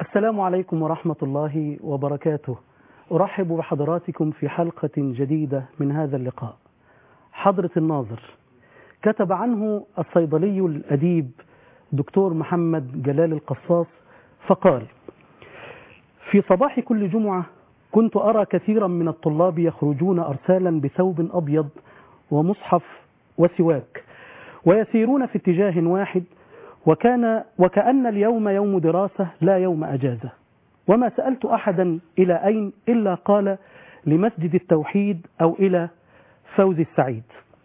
السلام عليكم ورحمة الله وبركاته أرحب بحضراتكم في حلقة جديدة من هذا اللقاء حضرة الناظر كتب عنه الصيدلي الأديب دكتور محمد جلال القصاص فقال في صباح كل جمعة كنت أرى كثيرا من الطلاب يخرجون أرسالا بثوب أبيض ومصحف وسواك ويسيرون في اتجاه واحد وكان وكأن اليوم يوم دراسة لا يوم أجازة وما سألت أحدا إلى أين إلا قال لمسجد التوحيد أو إلى فوز السعيد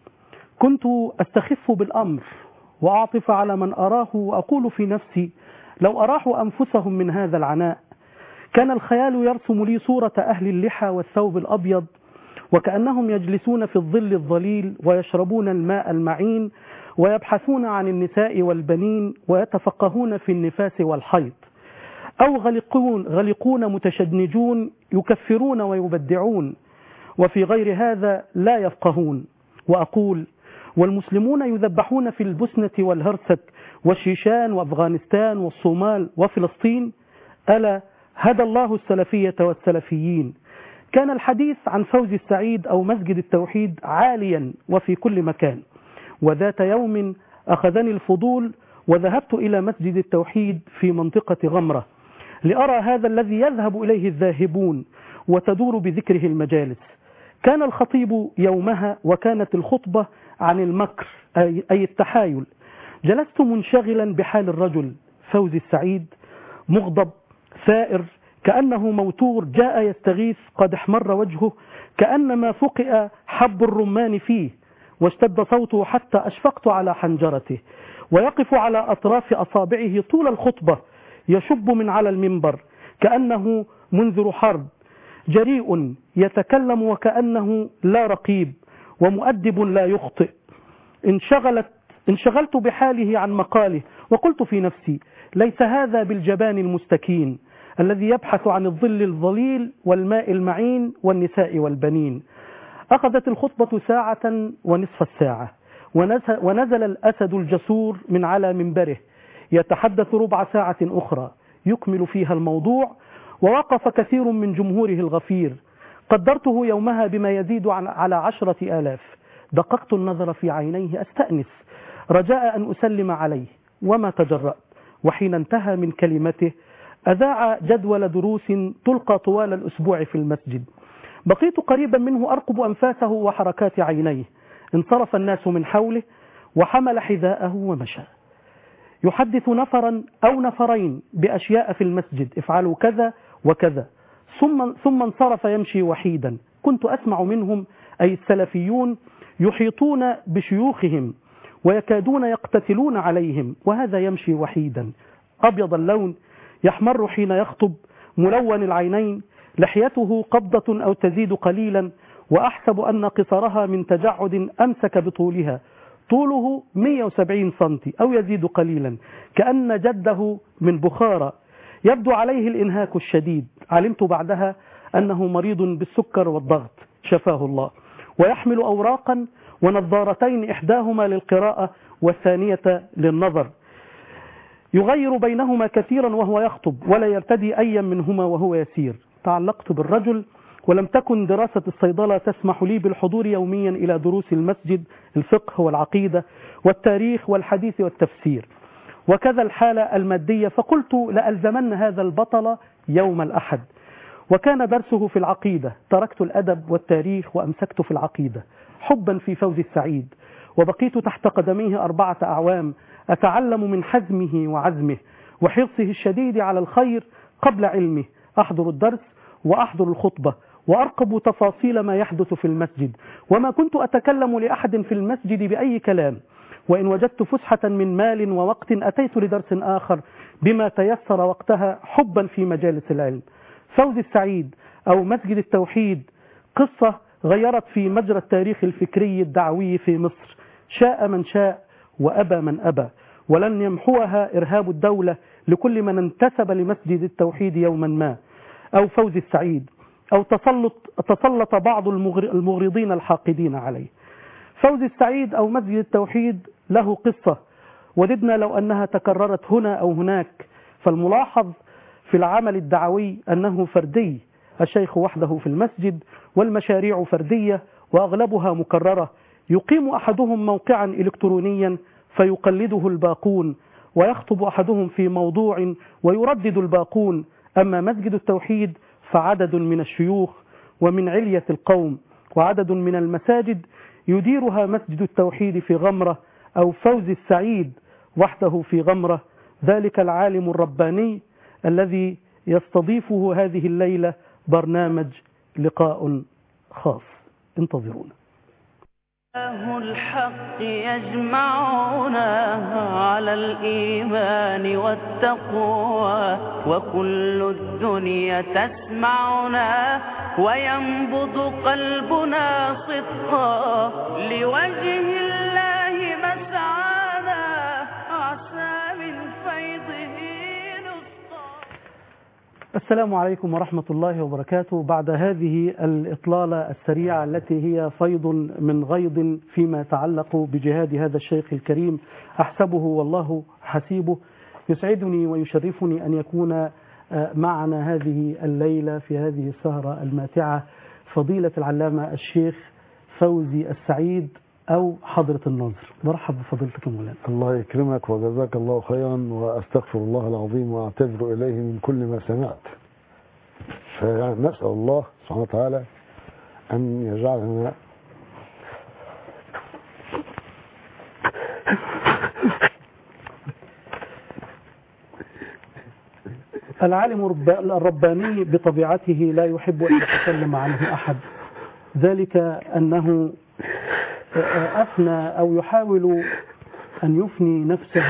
كنت أستخف بالأمر وأعطف على من أراه وأقول في نفسي لو أراحوا أنفسهم من هذا العناء كان الخيال يرسم لي صورة أهل اللحى والثوب الأبيض وكأنهم يجلسون في الظل الظليل ويشربون الماء المعين ويبحثون عن النساء والبنين ويتفقهون في النفاس والحيض أو غلقون, غلقون متشنجون يكفرون ويبدعون وفي غير هذا لا يفقهون وأقول والمسلمون يذبحون في البسنة والهرسك والشيشان وأفغانستان والصومال وفلسطين ألا هدى الله السلفية والسلفيين كان الحديث عن فوز السعيد أو مسجد التوحيد عاليا وفي كل مكان وذات يوم أخذني الفضول وذهبت إلى مسجد التوحيد في منطقة غمرة لأرى هذا الذي يذهب إليه الذاهبون وتدور بذكره المجالس كان الخطيب يومها وكانت الخطبة عن المكر أي التحايل جلست منشغلا بحال الرجل فوز السعيد مغضب ثائر كأنه موتور جاء يستغيث قد احمر وجهه كأنما فقئ حب الرمان فيه واشتد صوته حتى أشفقت على حنجرته ويقف على أطراف أصابعه طول الخطبة يشب من على المنبر كأنه منذر حرب جريء يتكلم وكأنه لا رقيب ومؤدب لا يخطئ انشغلت انشغلت بحاله عن مقاله وقلت في نفسي ليس هذا بالجبان المستكين الذي يبحث عن الظل الظليل والماء المعين والنساء والبنين أخذت الخطبة ساعة ونصف الساعة ونزل الأسد الجسور من على منبره يتحدث ربع ساعة أخرى يكمل فيها الموضوع ووقف كثير من جمهوره الغفير قدرته يومها بما يزيد على عشرة آلاف دققت النظر في عينيه أستأنس رجاء أن أسلم عليه وما تجرأت وحين انتهى من كلمته أذاع جدول دروس تلقى طوال الأسبوع في المسجد بقيت قريبا منه أرقب أنفاسه وحركات عينيه انصرف الناس من حوله وحمل حذاءه ومشى يحدث نفرا أو نفرين بأشياء في المسجد افعلوا كذا وكذا ثم, ثم انصرف يمشي وحيدا كنت أسمع منهم أي السلفيون يحيطون بشيوخهم ويكادون يقتتلون عليهم وهذا يمشي وحيدا أبيض اللون يحمر حين يخطب ملون العينين لحيته قبضة أو تزيد قليلا وأحسب أن قصرها من تجعد أمسك بطولها طوله 170 سنتي أو يزيد قليلا كأن جده من بخارى يبدو عليه الإنهاك الشديد علمت بعدها أنه مريض بالسكر والضغط شفاه الله ويحمل أوراقا ونظارتين إحداهما للقراءة والثانية للنظر يغير بينهما كثيرا وهو يخطب ولا يرتدي أيا منهما وهو يسير تعلقت بالرجل ولم تكن دراسة الصيدلة تسمح لي بالحضور يوميا إلى دروس المسجد الفقه والعقيدة والتاريخ والحديث والتفسير وكذا الحالة المادية فقلت لألزمن هذا البطل يوم الأحد وكان درسه في العقيدة تركت الأدب والتاريخ وأمسكت في العقيدة حبا في فوز السعيد وبقيت تحت قدميه أربعة أعوام أتعلم من حزمه وعزمه وحرصه الشديد على الخير قبل علمه أحضر الدرس وأحضر الخطبة وأرقب تفاصيل ما يحدث في المسجد وما كنت أتكلم لأحد في المسجد بأي كلام وإن وجدت فسحة من مال ووقت أتيت لدرس آخر بما تيسر وقتها حبا في مجالس العلم فوز السعيد أو مسجد التوحيد قصة غيرت في مجرى التاريخ الفكري الدعوي في مصر شاء من شاء وأبى من أبى ولن يمحوها إرهاب الدولة لكل من انتسب لمسجد التوحيد يوما ما أو فوز السعيد أو تسلط, تسلط بعض المغرضين الحاقدين عليه فوز السعيد أو مسجد التوحيد له قصة وددنا لو أنها تكررت هنا أو هناك فالملاحظ في العمل الدعوي أنه فردي الشيخ وحده في المسجد والمشاريع فردية وأغلبها مكررة يقيم أحدهم موقعا إلكترونيا فيقلده الباقون ويخطب أحدهم في موضوع ويردد الباقون أما مسجد التوحيد فعدد من الشيوخ ومن علية القوم وعدد من المساجد يديرها مسجد التوحيد في غمرة أو فوز السعيد وحده في غمرة ذلك العالم الرباني الذي يستضيفه هذه الليلة برنامج لقاء خاص انتظرونا الله الحق يجمعنا على الإيمان والتقوى وكل الدنيا تسمعنا وينبض قلبنا صدقا لوجه الله مسعانا عسى من فيضه نسقا السلام عليكم ورحمة الله وبركاته بعد هذه الإطلالة السريعة التي هي فيض من غيض فيما يتعلق بجهاد هذا الشيخ الكريم أحسبه والله حسيبه يسعدني ويشرفني أن يكون معنا هذه الليلة في هذه السهرة الماتعة فضيلة العلامة الشيخ فوزي السعيد أو حضرة الناظر مرحب بفضيلتك يا مولانا الله يكرمك وجزاك الله خيرا واستغفر الله العظيم واعتذر اليه من كل ما سمعت فنسال الله سبحانه وتعالى ان يجعلنا العالم الرب- الرباني بطبيعته لا يحب أن يتكلم عنه أحد ذلك أنه أفنى أو يحاول أن يفني نفسه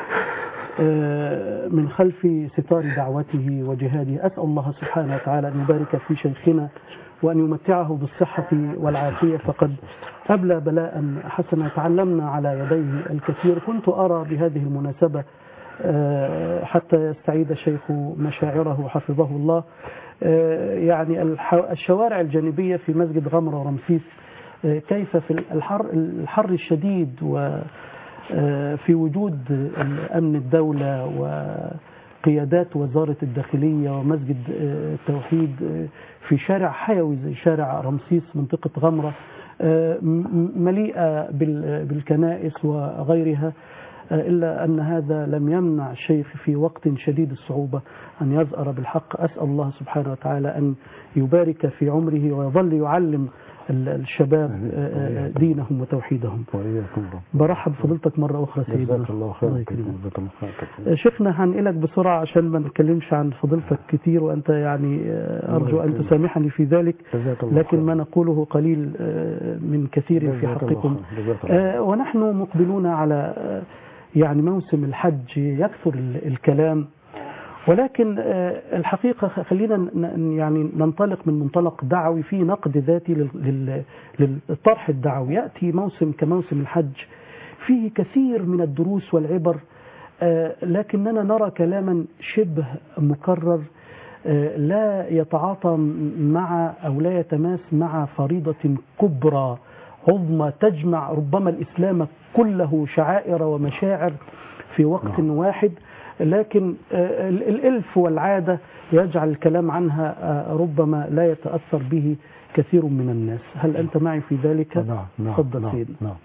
من خلف ستار دعوته وجهاده أسأل الله سبحانه وتعالى أن يبارك في شيخنا وأن يمتعه بالصحة والعافية فقد أبلى بلاء حسنا تعلمنا على يديه الكثير كنت أرى بهذه المناسبة آه، حتى يستعيد الشيخ مشاعره حفظه الله آه، يعني الح- الشوارع الجانبية في مسجد غمرة ورمسيس آه، كيف في الحر الحر الشديد وفي وجود أمن الدولة وقيادات وزارة الداخلية ومسجد آه، التوحيد آه، في شارع حيوي زي شارع رمسيس منطقة غمرة آه، م- مليئة بال- بالكنائس وغيرها إلا أن هذا لم يمنع الشيخ في وقت شديد الصعوبة أن يزأر بالحق أسأل الله سبحانه وتعالى أن يبارك في عمره ويظل يعلم ال- الشباب آه، آه، دينهم وتوحيدهم واياكم رب برحب بفضيلتك مرة أخرى سيدنا جزاك الله خيرا الله يكرمك. جزاك الله خيرا آه، شيخنا هنقلك بسرعة عشان ما نتكلمش عن فضيلتك كتير وأنت يعني آه، أرجو أن يكرمك. تسامحني في ذلك جزاك الله لكن خيرا. ما نقوله قليل آه، من كثير في جزاك الله حقكم خيرا. جزاك الله آه، ونحن مقبلون على آه، يعني موسم الحج يكثر ال- الكلام ولكن آه، الحقيقة خ- خلينا ن- ن- يعني ننطلق من منطلق دعوي في نقد ذاتي لل- لل- للطرح الدعوي يأتي موسم كموسم الحج فيه كثير من الدروس والعبر آه، لكننا نرى كلاما شبه مكرر آه، لا يتعاطى م- مع أو لا يتماس مع فريضة كبرى عظمى تجمع ربما الإسلام كله شعائر ومشاعر في وقت واحد لكن آه، ال- الإلف والعادة يجعل الكلام عنها آه، ربما لا يتأثر به كثير من الناس هل أنت معي في ذلك؟ نعم نعم تفضل نعم, سيدنا نعم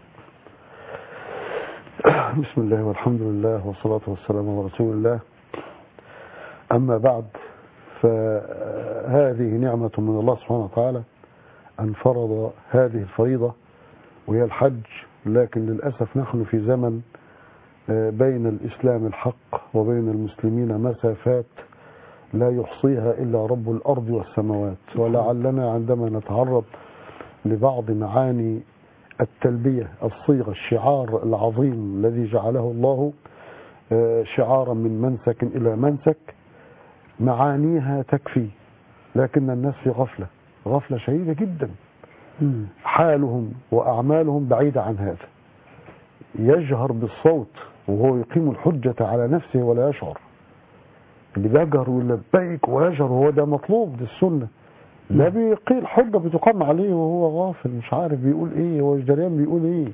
بسم الله والحمد لله والصلاة والسلام على رسول الله أما بعد فهذه نعمة من الله سبحانه وتعالى أن فرض هذه الفريضة وهي الحج لكن للأسف نحن في زمن آه، بين الإسلام الحق وبين المسلمين مسافات لا يحصيها إلا رب الأرض والسماوات ولعلنا عندما نتعرض لبعض معاني التلبية الصيغة الشعار العظيم الذي جعله الله آه، شعارا من منسك إلى منسك معانيها تكفي لكن الناس في غفلة غفلة شديدة جدا مم. حالهم وأعمالهم بعيدة عن هذا يجهر بالصوت وهو يقيم الحجة على نفسه ولا يشعر اللي بيجهر ويلبيك ويجهر هو ده مطلوب دي السنة لا بيقيل حجة بتقام عليه وهو غافل مش عارف بيقول ايه هو مش دريان بيقول ايه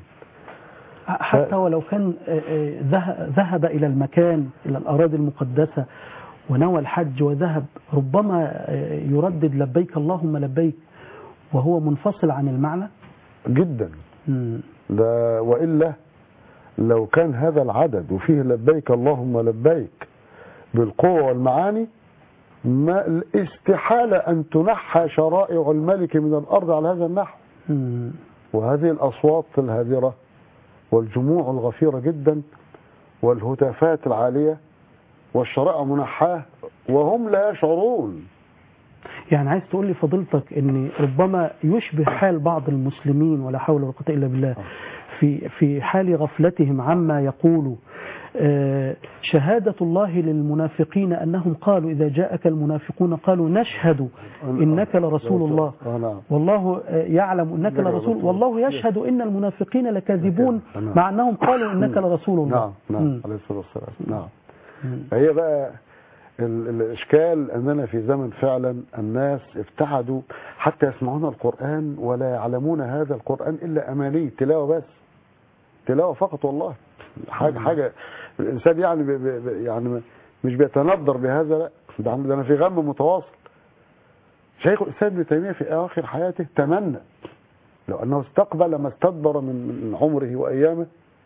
حتى ولو كان آه، آه، ذه- ذهب إلى المكان إلى الأراضي المقدسة ونوى الحج وذهب ربما آه، يردد لبيك اللهم لبيك وهو منفصل عن المعنى جدا مم. ده وإلا لو كان هذا العدد وفيه لبيك اللهم لبيك بالقوة والمعاني ما استحالة أن تنحى شرائع الملك من الأرض على هذا النحو مم. وهذه الأصوات الهادرة والجموع الغفيرة جدا والهتافات العالية والشرائع منحاه وهم لا يشعرون يعني عايز تقول لي فضيلتك ان ربما يشبه حال بعض المسلمين ولا حول ولا قوه الا بالله في في حال غفلتهم عما يقول آه، شهادة الله للمنافقين أنهم قالوا إذا جاءك المنافقون قالوا نشهد إنك لرسول الله آه، نعم. والله آه، يعلم إنك إنك لرسول لرسول. والله يشهد إن المنافقين لكاذبون نعم. مع أنهم قالوا إنك لرسول الله نعم نعم مم. عليه الصلاة والسلام نعم مم. هي بقى ال- الإشكال أننا في زمن فعلا الناس ابتعدوا حتى يسمعون القرآن ولا يعلمون هذا القرآن إلا أماني تلاوة بس تلاوة فقط والله حاجة حاجة الإنسان يعني بي بي بي- يعني مش بيتندر بهذا لا ده ده أنا في غم متواصل شيخ الإسلام ابن تيمية في آخر حياته تمنى لو أنه استقبل ما استدبر من من عمره وأيامه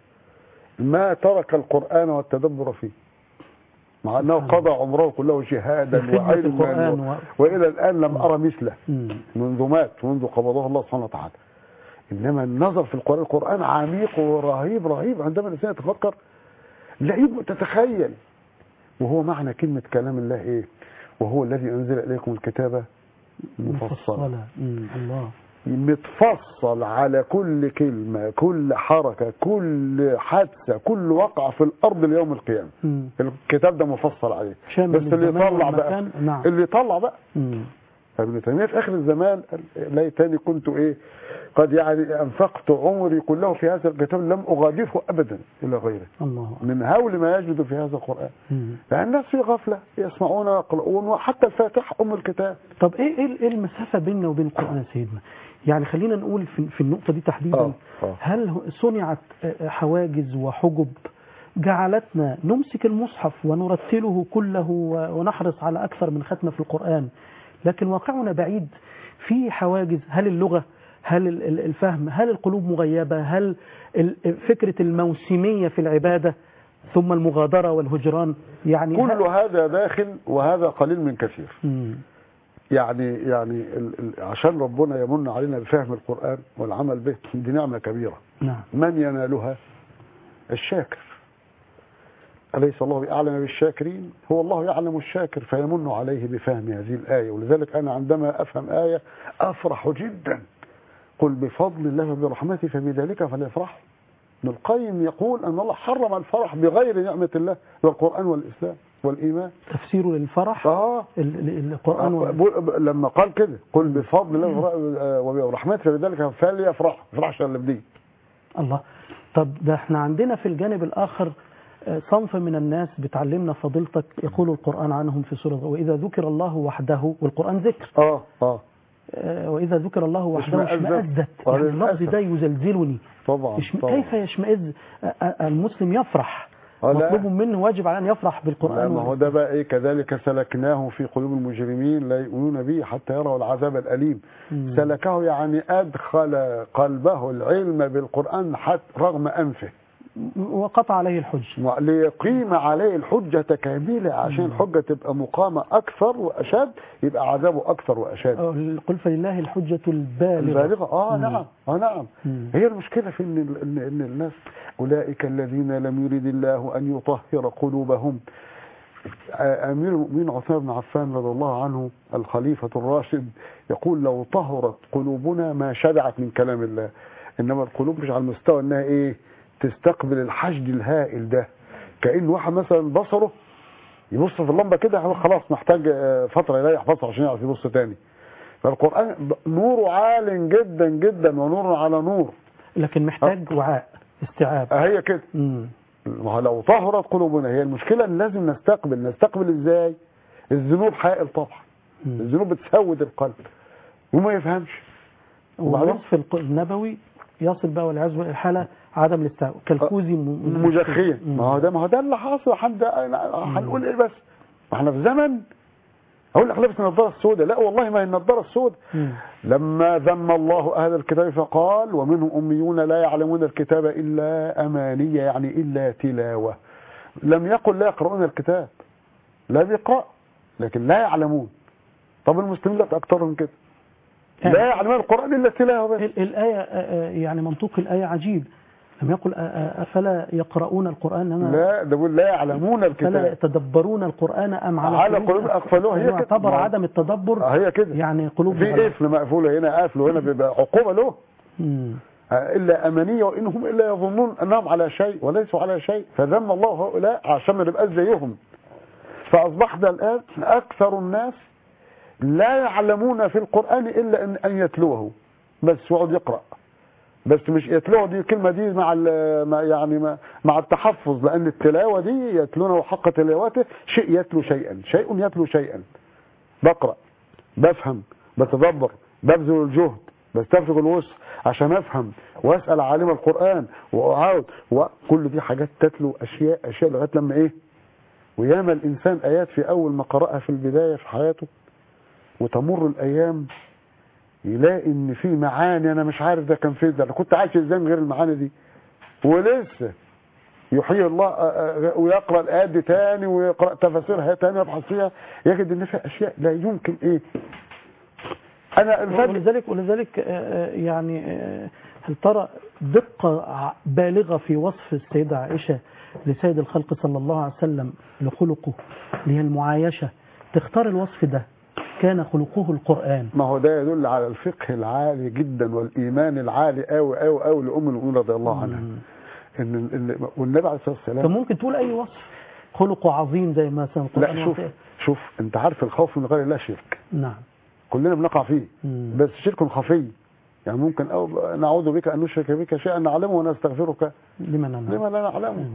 ما ترك القرآن والتدبر فيه مع أنه قضى عمره كله جهادا في خدمة القرآن وعلما و- وإلى الآن لم أرى مثله مم. منذ مات منذ قبضه الله سبحانه وتعالى إنما النظر في القرآن القرآن عميق ورهيب رهيب عندما الإنسان يتفكر لا يمكن تتخيل وهو معنى كلمة كلام الله إيه وهو الذي أنزل إليكم الكتاب مفصلا مفصلة مم. الله متفصل على كل كلمة كل حركة كل حادثة كل وقعة في الأرض ليوم القيامة مم. الكتاب ده مفصل عليه شامل بس اللي للزمان يطلع بقى والمكان. نعم. اللي يطلع بقى مم. فابن تيمية في آخر الزمان قال ليتني كنت إيه قد يعني أنفقت عمري كله في هذا الكتاب لم أغادره أبدا إلى غيره الله أكبر. من هول ما يجد في هذا القرآن مم. يعني الناس في غفلة يسمعون ويقرؤون وحتى الفاتحة أم الكتاب طب ايه ايه إيه المسافه بيننا وبين القران يا سيدنا يعني خلينا نقول في, في النقطه دي تحديدا آه، آه. هل هو- صنعت آه، حواجز وحجب جعلتنا نمسك المصحف ونرتله كله و- ونحرص على اكثر من ختمه في القران لكن واقعنا بعيد في حواجز هل اللغه هل ال- ال- الفهم هل القلوب مغيبه هل ال- فكره الموسميه في العباده ثم المغادره والهجران يعني كل هذا داخل وهذا قليل من كثير مم. يعني يعني ال ال عشان ربنا يمن علينا بفهم القرآن والعمل به دي نعمة كبيرة نعم من ينالها الشاكر أليس الله بأعلم بالشاكرين هو الله يعلم الشاكر فيمن عليه بفهم هذه الآية ولذلك أنا عندما أفهم آية أفرح جدا قل بفضل الله وبرحمته فبذلك فليفرحوا ابن القيم يقول أن الله حرم الفرح بغير نعمة الله والقرآن والإسلام والإيمان تفسيره للفرح آه ال- ال- القرآن وال- بقول- لما قال كده قل بفضل الله وبرحمته فبذلك فليفرح ما يفرحش الا بدي الله طب ده احنا عندنا في الجانب الآخر آه، صنف من الناس بتعلمنا فضيلتك يقول القرآن عنهم في سورة وإذا ذكر الله وحده والقرآن ذكر اه اه آه، وإذا ذكر الله وحده اشمئزت. اشمأزت آه، يعني اللفظ للأسف. ده يزلزلني طبعا يشم... طبعا كيف يشمئز آه، آه، المسلم يفرح آه، لا. مطلوب منه واجب على أن يفرح لا، بالقرآن ما هو وال- ده بقى ايه كذلك سلكناه في قلوب المجرمين لا يؤمنون به حتى يروا العذاب الاليم مم. سلكه يعني ادخل قلبه العلم بالقران حتى رغم انفه وقطع عليه الحج ليقيم عليه الحجة كاملة عشان الحجة تبقى مقامة أكثر وأشد يبقى عذابه أكثر وأشد آه، قل فلله الحجة البالغة البالغة اه مم. نعم اه نعم مم. هي المشكلة في ان ال- ان ان الناس اولئك الذين لم يرد الله ان يطهر قلوبهم آه، امير المؤمنين عثمان بن عفان رضي الله عنه الخليفة الراشد يقول لو طهرت قلوبنا ما شبعت من كلام الله انما القلوب مش على المستوى انها ايه تستقبل الحشد الهائل ده كأن واحد مثلا بصره يبص في اللمبة كده هو خلاص محتاج آه، فترة يريح بصره عشان يعرف يبص تاني فالقرآن نوره عال جدا جدا ونور على نور لكن محتاج وعاء استيعاب هي كده مم. ما هو لو طهرت قلوبنا هي المشكلة ان لازم نستقبل نستقبل ازاي الذنوب حائل طبعا مم. الذنوب بتسود القلب وما يفهمش وبعدين؟ ووصف الق- النبوي يصل بقى والعياذ بالله الحالة عدم الاستيعاب كالكوزي م- مجخيا مم. ما هو ده ما هو ده اللي حاصل حد هنقول ايه بس ما احنا في زمن اقول لك لابس النضاره السوداء لا والله ما هي النضاره السوداء مم. لما ذم الله اهل الكتاب فقال ومنهم اميون لا يعلمون الكتاب الا امانيه يعني الا تلاوه لم يقل لا يقرؤون الكتاب لا بيقرأ لكن لا يعلمون طب المسلمين لا اكثر من كده لا يعلمون القران الا تلاوه بس ال- الآية آه، آه، يعني منطوق الآية عجيب لم يقل آه، آه، أفلا يقرؤون القرآن أنا لا ده بيقول لا يعلمون فلا الكتاب يتدبرون القرآن أم على, على قلوب أقفلوها، هي يعني كده. يعتبر ما- عدم التدبر هي كده يعني قلوب في مغلقة. قفل مقفوله هنا قافل وهنا بيبقى عقوبه له مم. الا امانيه وانهم الا يظنون انهم على شيء وليسوا على شيء فذم الله هؤلاء عشان ما نبقاش زيهم فاصبحنا الان اكثر الناس لا يعلمون في القران الا ان ان يتلوه بس يقعد يقرا بس مش يتلوه دي الكلمه دي مع ال- مع يعني مع, مع التحفظ لان التلاوه دي يتلونه حق تلاوته شيء يتلو شيئا شيء يتلو شيئا بقرا بفهم بتدبر ببذل الجهد بستفرغ الوسع عشان افهم واسال عالم القران واعاود وكل دي حاجات تتلو اشياء اشياء لغايه لما ايه وياما الانسان ايات في اول ما قراها في البدايه في حياته وتمر الايام يلاقي ان في معاني انا مش عارف ده كان فين ده انا كنت عايش ازاي من غير المعاني دي ولسه يحيي الله آه، آه، ويقرا الايات دي تاني ويقرا تفاسيرها تاني ويبحث فيها يجد ان في اشياء لا يمكن ايه انا الفجر ولذلك ولذلك آه، آه، يعني آه، هل ترى دقة ع- بالغة في وصف السيدة عائشة لسيد الخلق صلى الله عليه وسلم لخلقه اللي هي المعايشة تختار الوصف ده كان خلقه القرآن ما هو ده يدل على الفقه العالي جدا والايمان العالي قوي قوي قوي لام المؤمنين رضي الله عنها مم. ان إن- والنبي عليه الصلاه كان والسلام ممكن تقول أي وصف خلقه عظيم زي ما سمع القرآن لا شوف وصف. شوف انت عارف الخوف من غير الله شرك نعم كلنا بنقع فيه مم. بس شرك خفي يعني ممكن أو نعوذ بك ان نشرك بك شيئا نعلمه ونستغفرك لمن نعم لما لا نعلمه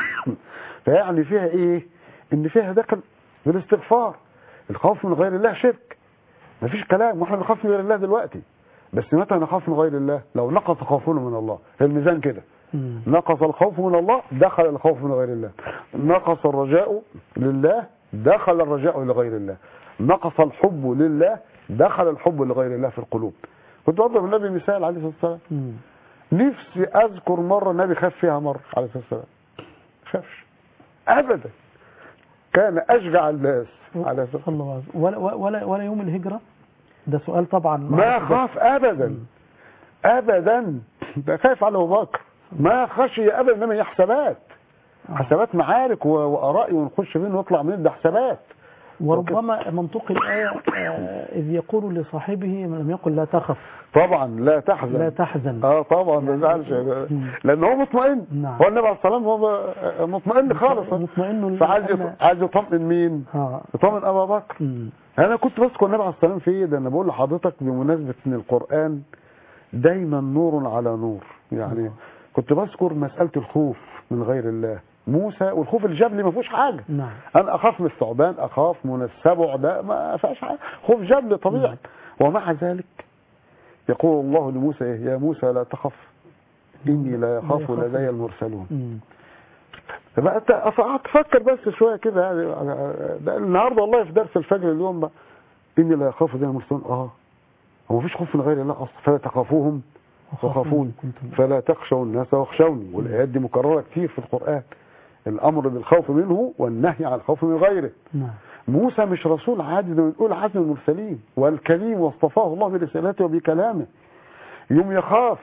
فيعني فيها ايه ان فيها دخل بالاستغفار الخوف من غير الله شرك مفيش كلام واحنا بنخاف من غير الله دلوقتي بس متى نخاف من غير الله لو نقص خوفنا من الله الميزان كده مم. نقص الخوف من الله دخل الخوف من غير الله نقص الرجاء لله دخل الرجاء لغير الله نقص الحب لله دخل الحب لغير الله في القلوب كنت بضرب النبي مثال عليه الصلاه والسلام مم. نفسي اذكر مره النبي خاف فيها مره عليه الصلاه والسلام خافش ابدا كان اشجع الناس عليه الصلاه والسلام صلى الله عليه وسلم ولا, ولا, ولا يوم الهجرة ده سؤال طبعا ما خاف ابدا ابدا ده خايف على ابو بكر ما خشي ابدا انما هي حسابات حسابات معارك و- وارائي ونخش فين ونطلع منين ده حسابات وربما منطوق الآية آه، إذ يقول لصاحبه لم يقل لا تخف طبعا لا تحزن لا تحزن اه طبعا ما يزعلش لان هو مطمئن نعم. هو النبي عليه الصلاه والسلام هو مطمئن خالص مطمئن فعايز أن- يط- عايز يطمئن مين؟ اه يطمئن ابا بكر مم. انا كنت بذكر النبي عليه الصلاه والسلام في ايه ده انا بقول لحضرتك بمناسبه ان القران دايما نور على نور يعني كنت بذكر مساله الخوف من غير الله موسى والخوف الجبلي ما فيهوش حاجه نعم انا اخاف من الثعبان اخاف من السبع ده ما فيهاش حاجه خوف جبلي طبيعي ومع ذلك يقول الله لموسى إيه؟ يا موسى لا تخف اني لا يخاف يخاف. لدي المرسلون مم. فبقى أنت قعدت تفكر بس شويه كده يعني ده النهارده والله في درس الفجر اليوم بقى اني لا يخاف لدي المرسلون اه هو مفيش خوف من غير الله اصلا فلا تخافوهم وخافون كنتم فلا تخشوا الناس واخشوني والايات دي مكرره كتير في القران الامر بالخوف منه والنهي عن الخوف من غيره نعم موسى مش رسول عادي ده بنقول عزم المرسلين والكريم واصطفاه الله برسالته وبكلامه يوم يخاف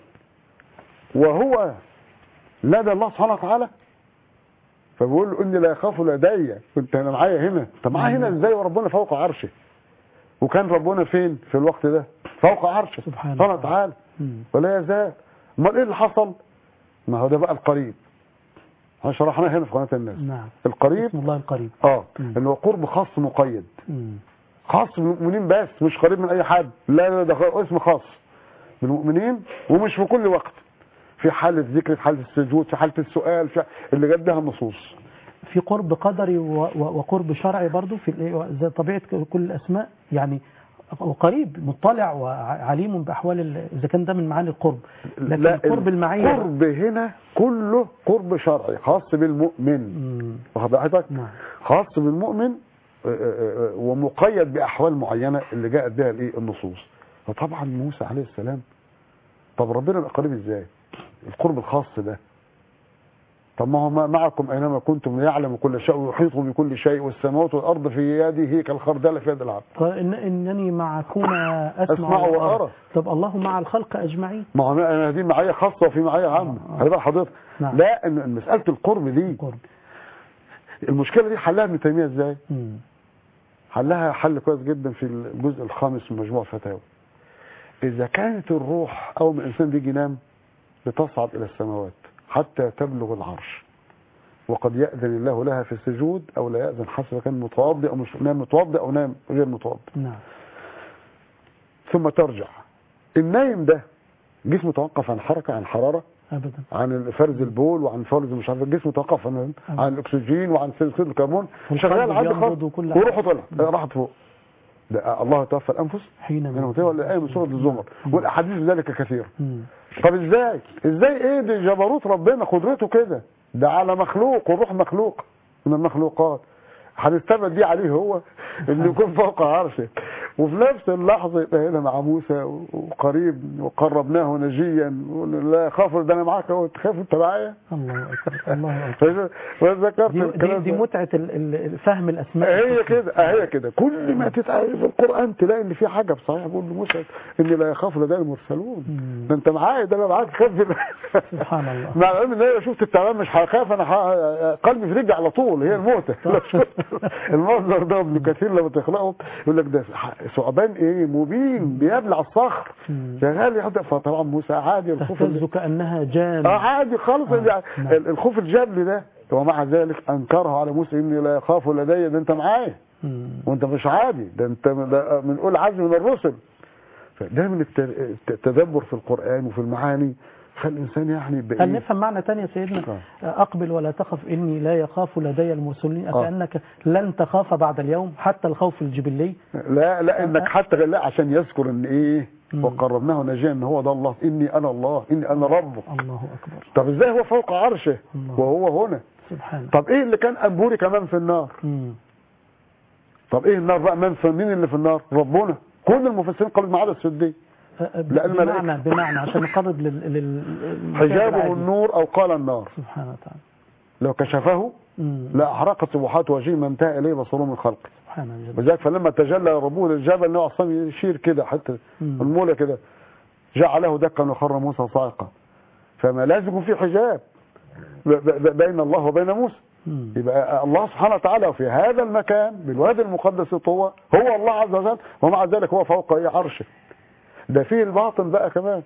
وهو لدى الله سبحانه وتعالى فبيقول له اني لا يخاف لدي كنت انا معايا هنا طب معايا هنا ازاي وربنا فوق عرشه وكان ربنا فين في الوقت ده فوق عرشه سبحانه سبحانه وتعالى مم. ولا يزال امال ايه اللي حصل ما هو ده بقى القريب احنا شرحناه هنا في قناه الناس نعم القريب اسم الله القريب اه مم. اللي هو قرب خاص مقيد مم. خاص بالمؤمنين بس مش قريب من اي حد لا لا ده اسم خاص بالمؤمنين ومش في كل وقت في حالة ذكر في حالة السجود في حالة السؤال في اللي جاب بها النصوص في قرب قدري و- و- وقرب شرعي برضو في ال- زي طبيعة كل الأسماء يعني وقريب مطلع وعليم بأحوال ال- إذا كان ده من معاني القرب لكن لا القرب المعية بقى. قرب هنا كله قرب شرعي خاص بالمؤمن مم. واخد حضرتك نعم خاص بالمؤمن آه، آه، آه، ومقيد باحوال معينه اللي جاءت بها الايه النصوص فطبعا موسى عليه السلام طب ربنا بقى قريب ازاي القرب الخاص ده طب ما هو ما- معكم اينما كنتم يعلم كل شيء ويحيط بكل شيء والسماوات والارض في يده كالخردله في يد العبد قال إن إنني معكما أسمع, أسمع وأرى. طب الله مع الخلق أجمعين ما هو انا دي معايا خاصه وفي معايا عامه آه. خلي بال حضرتك نعم. لا ان مساله القرب دي قرب المشكله دي حلها ابن تيميه ازاي مم. حلها حل كويس جدا في الجزء الخامس من مجموع فتاوى اذا كانت الروح اول ما الانسان بيجي ينام بتصعد الى السماوات حتى تبلغ العرش وقد يأذن الله لها في السجود او لا يأذن حسب كان متوضئ او مش نام متوضئ او نام غير متوضئ نعم ثم ترجع النايم ده جسمه توقف عن حركه عن حراره أبدا عن فرز البول وعن فرز مش عارف الجسم توقف عن عن الاكسجين وعن ثاني اكسيد الكربون والقلب شغال عادي بينبض خالص وكل حاجة. وروحه طلع راحت فوق ده الله توفى الانفس حين هنا متى ولا ايه من سوره الزمر مم. والاحاديث ذلك كثيره مم. طب ازاي ازاي ايه دي جبروت ربنا قدرته كده ده على مخلوق والروح مخلوق من المخلوقات هنستبعد دي عليه هو انه يكون فوق عرشه وفي نفس اللحظه يبقى هنا مع موسى وقريب وقربناه نجيا وقلنا لا خاف ده انا معاك اهو تخاف انت معايا الله أكبر الله أكبر فذكرت دي, دي, الكلام دي ده. متعة ال- ال- فهم الأسماء هي كده هي كده كل ما تتعرف في القران تلاقي ان في حاجه بصحيح بيقول لموسى اني لا يخاف لدي المرسلون مم. ده انت معايا ده انا معاك خاف سبحان الله مع العلم ان انا لو شفت التعبان مش هخاف انا ه- قلبي في رجلي على طول هي الموتة لو شفت المنظر ده ابن كثير لما تقراه يقول لك ده ثعبان ايه مبين بيبلع الصخر مم. شغال يحط فطبعا موسى عادي الخوف تهتز كأنها جان اه عادي خالص آه، يعني نعم. الخوف الجبلي ده ومع ذلك انكره على موسى اني لا يخاف لدي ده انت معايا مم. وانت مش عادي ده انت ده من اول عزم من الرسل فده من الت- التدبر في القرآن وفي المعاني خلي الانسان يعني يبقى هل إيه؟ نفهم معنى تاني يا سيدنا آه. أقبل ولا تخف إني لا يخاف لدي المرسلين آه. كأنك لن تخاف بعد اليوم حتى الخوف الجبلي لا لا انك حتى لا عشان يذكر ان ايه مم. وقربناه نجيا ان هو ده الله اني انا الله اني انا ربه الله أكبر طب ازاي هو فوق عرشه الله. وهو هنا سبحانه طب ايه اللي كان انبوري كمان في النار مم. طب ايه النار بقى من في مين اللي في النار ربنا كل المفسرين قالوا ما عدا السدي أ- أ- لا، الملائكة. بمعنى بمعنى عشان نقرب لل لل- للمشاهد حجابه العادي. النور او قال النار سبحانه وتعالى لو كشفه مم. لا احرقت سبحات وجهه ما انتهى اليه بصره من خلقه سبحانه وتعالى ولذلك فلما تجلى ربه للجبل انه اصلا يشير كده حتى مم. المولى كده جعله دكا وخر موسى صاعقا فما لازم يكون في حجاب ب- ب- بين الله وبين موسى مم. يبقى الله سبحانه وتعالى في هذا المكان بالوادي المقدس طوى هو الله عز وجل ومع ذلك هو فوق اي عرشه ده فيه الباطن بقى كمان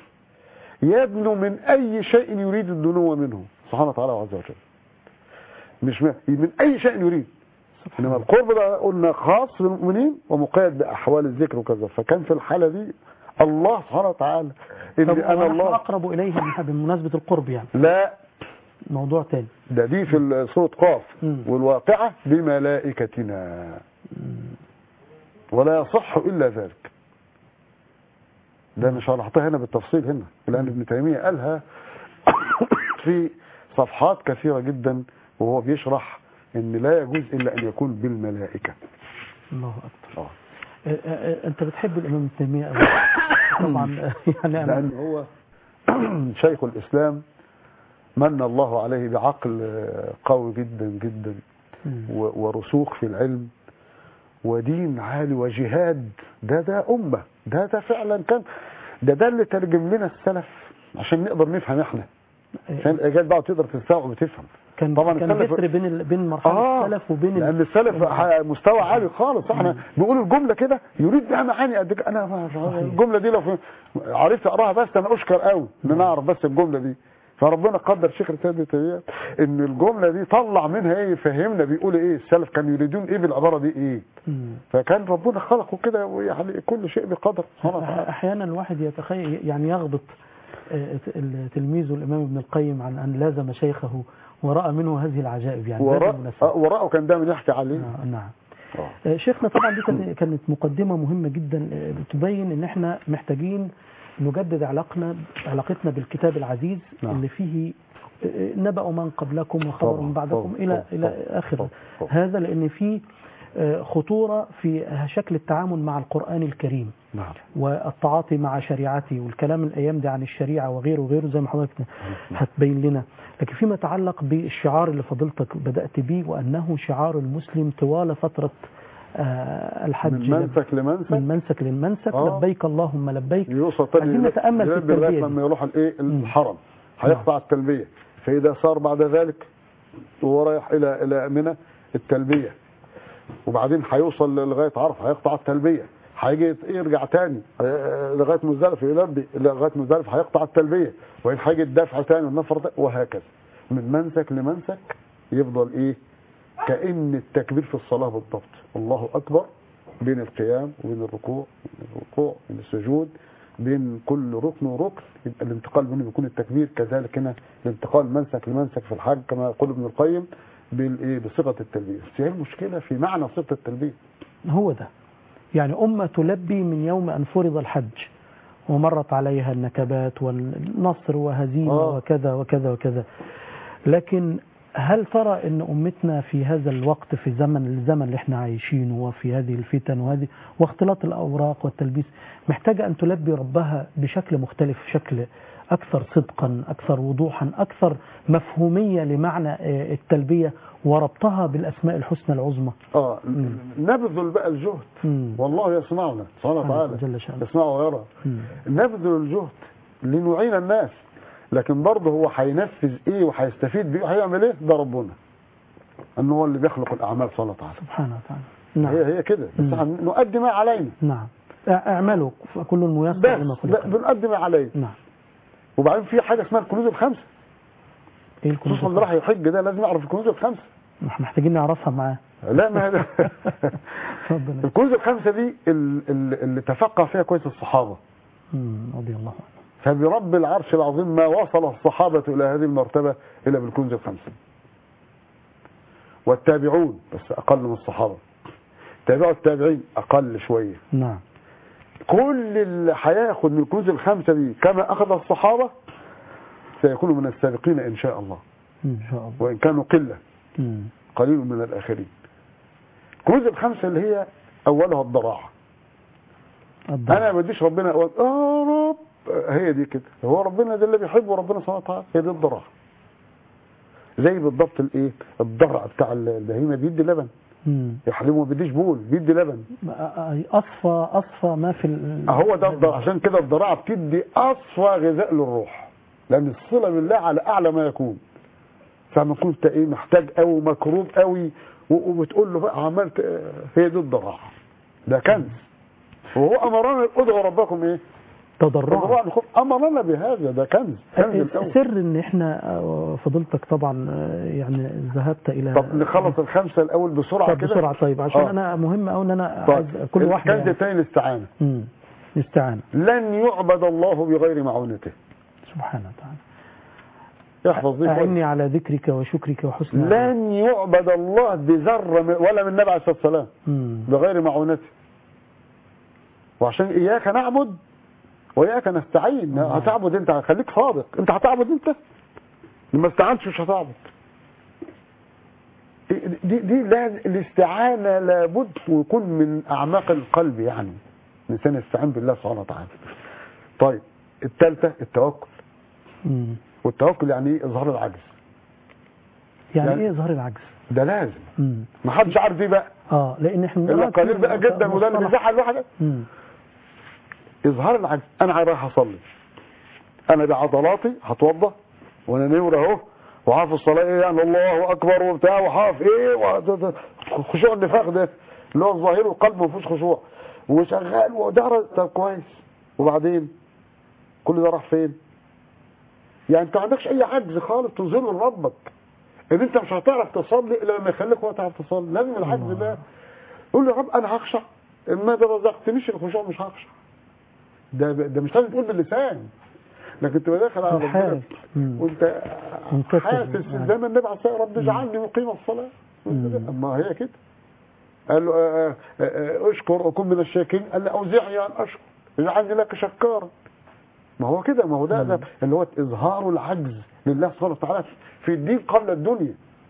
يدنو من اي شيء يريد الدنو منه سبحانه وتعالى عز وجل مش من, من اي شيء يريد انما القرب ده قلنا خاص بالمؤمنين ومقيد باحوال الذكر وكذا فكان في الحاله دي الله سبحانه وتعالى طب اني انا ونحن الله أقرب إليه من- بمناسبة القرب يعني لا موضوع تاني ده دي في سورة قاف مم. والواقعة بملائكتنا ولا يصح إلا ذلك ده مش هنحطها هنا بالتفصيل هنا لأن ابن تيمية قالها في صفحات كثيرة جدا وهو بيشرح ان لا يجوز الا ان يكون بالملائكة الله أكبر آه. آه، آه، آه، أنت بتحب الإمام ابن تيمية أوي. طبعا آه، يعني أنا لأن هو شيخ الإسلام من الله عليه بعقل آه، قوي جدا جدا مم. و- ورسوخ في العلم ودين عالي وجهاد ده ده أمة ده ده فعلا كان ده ده اللي ترجم لنا السلف عشان نقدر نفهم احنا عشان الأجيال بقى تقدر تستوعب وتفهم كان طبعا كان السلف- جسر بين ال... بين مرحلة السلف وبين ال- لان السلف ح- مستوى عالي خالص احنا بيقول الجمله كده يريد بها معاني قد كده. انا ما- صحيح. الجمله دي لو في- عرفت اقراها بس انا اشكر قوي ان انا اعرف بس الجمله دي فربنا قدر شيخ الاسلام ابن تيميه ان الجمله دي طلع منها ايه يفهمنا بيقول ايه السلف كانوا يريدون ايه بالعباره دي ايه مم. فكان ربنا خلقه كده ويعني كل شيء بقدر سبحانه وتعالى احيانا الواحد يتخيل يعني يغبط آه، ال- تلميذه الامام ابن القيم عن ان لازم شيخه وراى منه هذه العجائب يعني وراء هذه المناسبة. آه، وراءه كان دايما يحكي عليه آه، نعم آه. آه، شيخنا طبعا دي كانت- كانت مقدمة مهمة جدا آه، بتبين ان احنا محتاجين نجدد علاقنا علاقتنا بالكتاب العزيز نعم. اللي فيه آه، نبأ من قبلكم وخبر طبعا، من بعدكم طبعا، الى طبعا، الى طبعا، اخر طبعا، طبعا. هذا لان فيه آه، خطورة في شكل التعامل مع القرآن الكريم نعم والتعاطي مع شريعته والكلام الايام دي عن الشريعه وغيره وغيره زي ما حضرتك هتبين لنا لكن فيما يتعلق بالشعار اللي فضلتك بدات به وانه شعار المسلم طوال فتره آه، الحج من منسك لمنسك من منسك للمنسك آه. لبيك اللهم لبيك يوصل تاني عايزين نتامل في يلبي لغاية التربيه دي لما يروح الايه الحرم هيقطع التلبيه فاذا صار بعد ذلك وهو رايح الى الى منى التلبيه وبعدين هيوصل لغايه عرفه هيقطع التلبيه هيجي يرجع تاني آه، لغايه مزدلفه يلبي لغايه مزدلفه هيقطع التلبيه وبعدين هيجي الدفع تاني والنفر تاني وهكذا من منسك لمنسك يفضل ايه كأن التكبير في الصلاة بالضبط الله أكبر بين القيام وبين الركوع بين الركوع بين السجود بين كل ركن وركن يبقى الانتقال بينه بيكون التكبير كذلك هنا الانتقال منسك لمنسك في الحج كما يقول ابن القيم بالايه بصيغه التلبيه بس هي المشكله في معنى صيغه التلبيه هو ده يعني أمة تلبي من يوم أن فرض الحج ومرت عليها النكبات والنصر وهزيمة آه. وكذا وكذا وكذا لكن هل ترى أن أمتنا في هذا الوقت في زمن الزمن اللي احنا عايشينه وفي هذه الفتن وهذه واختلاط الأوراق والتلبيس محتاجة أن تلبي ربها بشكل مختلف شكل أكثر صدقا أكثر وضوحا أكثر مفهومية لمعنى آه، التلبية وربطها بالأسماء الحسنى العظمى اه نبذل بقى الجهد مم. والله يسمعنا سبحانه سبحانه وتعالى جل شأنه. يسمع ويرى مم. نبذل الجهد لنعين الناس لكن برضه هو هينفذ ايه وهيستفيد بيه وهيعمل ايه ده ربنا انه هو اللي بيخلق الاعمال سبحانه وتعالى سبحانه وتعالى نعم هي هي كده بس مم. هن- نؤدي ما علينا نعم اعملوا فكل ميسر بس لما ب- خلق له. بنقدم ما علينا نعم وبعدين في حاجه اسمها الكنوز الخمسه ايه الكنوز خصوصا اللي راح يحج ده لازم يعرف الكنوز الخمسه احنا محتاجين نعرفها معاه لا ما هذا اتفضل الكنوز الخمسه دي ال- ال- اللي تفقه فيها كويس الصحابه مم، رضي الله عنه فبرب العرش العظيم ما وصل الصحابة إلى هذه المرتبة إلا بالكنز الخمسة والتابعون بس أقل من الصحابة تابعوا التابعين أقل شوية نعم كل اللي هياخد من الكنوز الخمسة دي كما أخذ الصحابة سيكون من السابقين إن شاء الله ان شاء الله وإن كانوا قلة مم. قليل من الآخرين الكنوز الخمسة اللي هي أولها الضراعة الضرب. انا ما بديش ربنا أقول يا رب هي دي كده هو ربنا ده اللي بيحبه ربنا سبحانه وتعالى هي دي الضرع زي بالضبط الايه الضرع بتاع البهيمه بيدي لبن مم. يحلمه ما بيديش بول بيدي لبن اصفى اصفى ما في ال... هو ده الضرع عشان كده الضراعه بتدي اصفى غذاء للروح لان الصله بالله على اعلى ما يكون فما كنت ايه محتاج قوي مكروب قوي و- وبتقول له بقى عملت آه، هي دي الضراعه ده كنز وهو امرنا ادعوا ربكم ايه تضرع تضرع الخوف امرنا بهذا ده كنز كنز الاول سر ان احنا آه، فضيلتك طبعا آه، يعني ذهبت الى طب نخلص الخمسه الاول بسرعه طب كده بسرعه طيب عشان آه. انا مهم قوي ان انا طيب. عايز كل واحده الكنز يعني. الثاني الاستعانه مم. استعانه لن يعبد الله بغير معونته سبحانه وتعالى احفظ دي أعني كويس. على ذكرك وشكرك وحسن عبادتك. لن يعبد الله بذره من- ولا من النبي عليه الصلاه والسلام مم. بغير معونته وعشان اياك نعبد واياك نستعين هتعبد انت خليك صادق انت هتعبد انت لما استعنتش مش هتعبد دي دي لا الاستعانه لابد ويكون من اعماق القلب يعني الانسان يستعين بالله سبحانه وتعالى طيب الثالثه التوكل مم. والتوكل يعني ايه اظهار العجز يعني, يعني- ايه اظهار العجز ده لازم مم. ما حدش عارف ايه بقى اه لان احنا الا دلوقتي قليل بقى جدا وده اللي مصطلح- بيزعل الواحد مم. اظهار العجز انا رايح اصلي انا بعضلاتي هتوضى وانا نور اهو وحافظ الصلاه ايه يعني الله اكبر وبتاع وحاف ايه و- خشوع النفاق ده اللي هو الظاهر والقلب ما فيهوش خشوع وشغال ودار طب كويس وبعدين كل ده راح فين؟ يعني انت ما عندكش اي عجز خالص تظهره لربك ان انت مش هتعرف تصلي الا لما يخليك هو تعرف تصلي لازم العجز ده قول له يا رب انا هخشع ان ما رزقتنيش الخشوع مش هخشع ده ده مش لازم تقول باللسان لكن تبقى داخل على ربنا الحال. مم. وانت منكسر. حاسس يعني. زي ما النبي عليه الصلاه والسلام رب اجعلني مقيم الصلاه مم. اما هي كده قال له آه، آه، آه، اشكر وكن من الشاكرين قال له اوزعني ان اشكر اجعلني لك شكارا ما هو كده ما هو ده, ده اللي هو اظهار العجز لله سبحانه وتعالى في الدين قبل الدنيا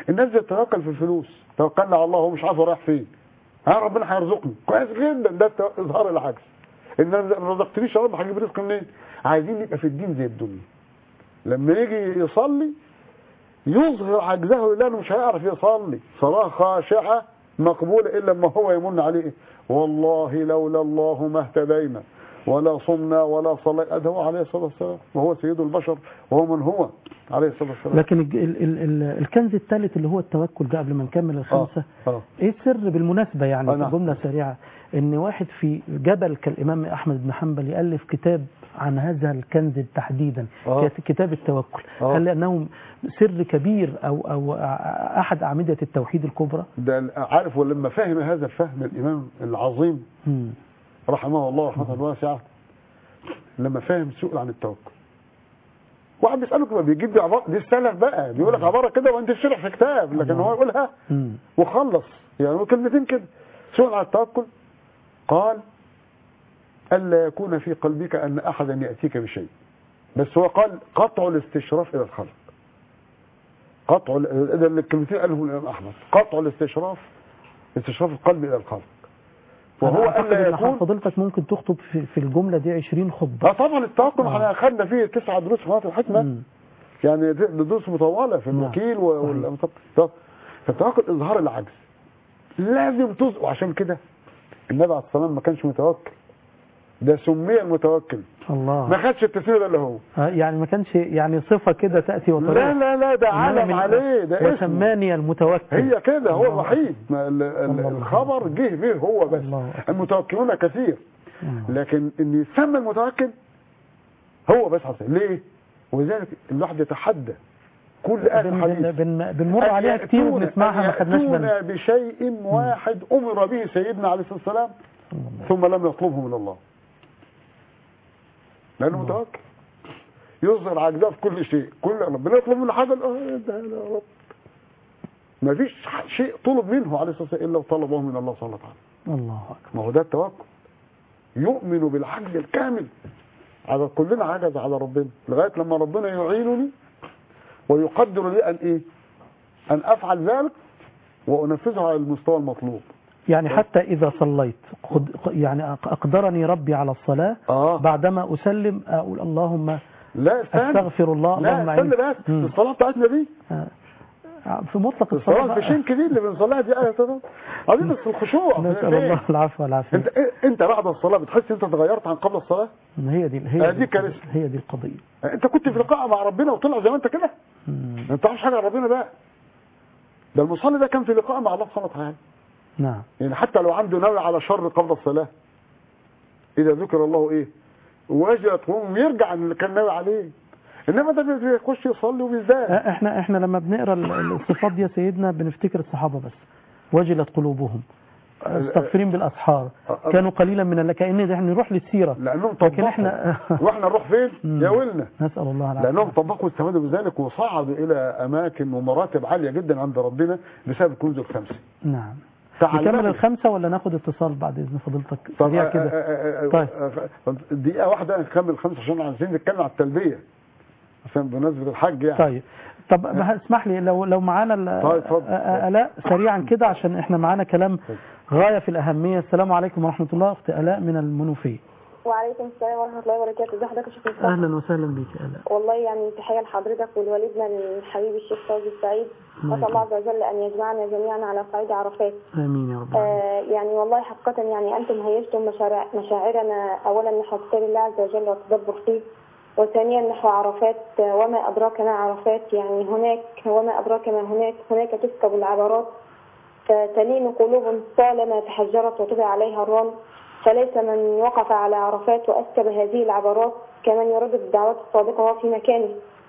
الناس بتتوكل في الفلوس توكلنا على الله هو مش عارف هو رايح فين ها ربنا هيرزقني كويس جدا ده الت- اظهار العجز ان أنا ما رزقتنيش يا رب هجيب رزق منين عايزين نبقى في الدين زي الدنيا لما يجي يصلي يظهر عجزه لانه مش هيعرف يصلي صلاه خاشعه مقبوله الا لما هو يمن عليه والله لولا الله ما اهتدينا ولا صمنا ولا صلينا ده هو عليه الصلاه والسلام وهو سيد البشر وهو من هو عليه الصلاه والسلام لكن الج- ال ال ال الكنز الثالث اللي هو التوكل ده قبل ما نكمل الخمسة اه ايه السر بالمناسبة يعني آه، في نعم. جملة سريعة ان واحد في جبل كالامام احمد بن حنبل يالف كتاب عن هذا الكنز تحديدا آه. كت- كتاب التوكل آه. هل لانه سر كبير او او احد اعمدة التوحيد الكبرى ده عارف ولما فهم هذا الفهم الامام العظيم مم. رحمه الله رحمه واسعه لما فهم سئل عن التوكل واحد بيساله كده بيجيب دي عباره دي السلف بقى بيقول لك عباره كده وانت تشرح في كتاب لكن هو يقولها مم. وخلص يعني هو كلمتين كده سئل عن التوكل قال الا يكون في قلبك ان احدا ياتيك بشيء بس هو قال قطع الاستشراف الى الخلق قطع ال- ده اللي الكلمتين قاله الامام احمد قطع الاستشراف استشراف القلب الى الخلق وهو أنا أعتقد الا إن يكون فضيلتك ممكن تخطب في, في الجملة دي 20 خطبة اه طبعا التوكل آه. احنا اخذنا فيه تسع دروس في قناه الحكمه مم. يعني دي- دي دروس مطوله في نعم. الوكيل و- صحيح. وال طب- فالتوكل اظهار العجز لازم تظهر وعشان كده النبي عليه الصلاه والسلام ما كانش متوكل ده سمي المتوكل الله ما خدش التسميه ده اللي هو آه، يعني ما كانش يعني صفة كده تأتي وتروح لا لا لا ده إنما علم من- عليه ده اسمه وسماني المتوكل هي كده هو الله الوحيد ما ال- ال- الله الخبر جه فيه هو بس الله أكبر. المتوكلون كثير الله. لكن ان يسمى المتوكل هو بس حصل ليه ولذلك الواحد يتحدى كل اهل بن الحديث بن بن بنمر أن عليها كتير يأتون- وبنسمعها أن ما خدناش بالنا يأتون بشيء واحد امر به سيدنا عليه الصلاه والسلام ثم لم يطلبه من الله لانه الله. متوكل يظهر عجزه في كل شيء كل ربنا يطلب منه حاجه آه، ده يا رب ما فيش شيء طلب منه عليه الصلاه والسلام الا وطلبه من الله سبحانه وتعالى الله أكبر ما هو ده التوكل يؤمن بالعجز الكامل على كلنا عجز على ربنا لغايه لما ربنا يعينني ويقدر لي ان ايه ان افعل ذلك وانفذه على المستوى المطلوب يعني حتى إذا صليت قد يعني أق- أقدرني ربي على الصلاة اه بعدما أسلم أقول اللهم لا استنى أستغفر الله اللهم لا استنى أعين بس مم. الصلاه بتاعتنا دي آه، في مطلق الصلاة الصلاه في بقى. شنك دي اللي بنصليها دي ايه صلاه عايزين بس الخشوع نسأل الله العفو والعافية انت إيه- انت بعد الصلاه بتحس انت اتغيرت عن قبل الصلاه هي دي هي آه، دي دي القضية. كارثة. هي دي القضية انت كنت في لقاء مع ربنا وطلع زي ما انت كده مم. انت تعرفش حاجه عن ربنا بقى ده المصلي ده كان في لقاء مع الله سبحانه وتعالى نعم يعني حتى لو عنده نوع على شر قبل الصلاه اذا ذكر الله ايه وجلت قلوبهم يرجع عن اللي كان ناوي عليه انما ده بيخش يصلي وبيزداد آه، احنا احنا لما بنقرا ال- ال- الصفات دي يا سيدنا بنفتكر الصحابه بس وجلت قلوبهم مستغفرين بالاسحار آه، كانوا قليلا من الليل كأن ده نروح للسيره لانهم لكن طبقوا احنا واحنا نروح فين مم. يا ولنا نسال الله العافيه لانهم طبقوا واستفادوا بذلك وصعدوا الى اماكن ومراتب عاليه جدا عند ربنا بسبب كنوز الخمسه نعم تعلموا. نكمل الخمسه ولا ناخد اتصال بعد اذن فضيلتك طب سريع آه، كده آه، آه، آه، طيب. آه، دقيقه واحده نكمل خمسه عشان عايزين نتكلم على التلبيه عشان بمناسبه الحج يعني طيب طب اسمح لي لو لو معانا ال- طيب، اتفضل. آه، آه، الاء سريعا كده عشان احنا معانا كلام غايه في الاهميه السلام عليكم ورحمه الله اخت الاء من المنوفيه وعليكم السلام ورحمة الله وبركاته ازي حضرتك يا شيخ مصطفى اهلا وسهلا بك يا الاء والله يعني تحية لحضرتك ولوالدنا الحبيب الشيخ فوزي السعيد الله نسأل الله عز وجل أن يجمعنا جميعا على قيد عرفات امين يا رب العالمين. آه يعني والله حقيقة يعني أنتم هيجتم مشاعر مشاعرنا أولا نحو كتاب الله عز وجل والتدبر فيه وثانيا نحو عرفات آه، وما أدراك ما عرفات يعني هناك وما أدراك ما هناك هناك تسكب العبرات فتلين قلوب طالما تحجرت وطبع عليها الرمل فليس من وقف على عرفات وأسكب هذه العبرات كمن يردد الدعوات الصادقة وهو في مكانه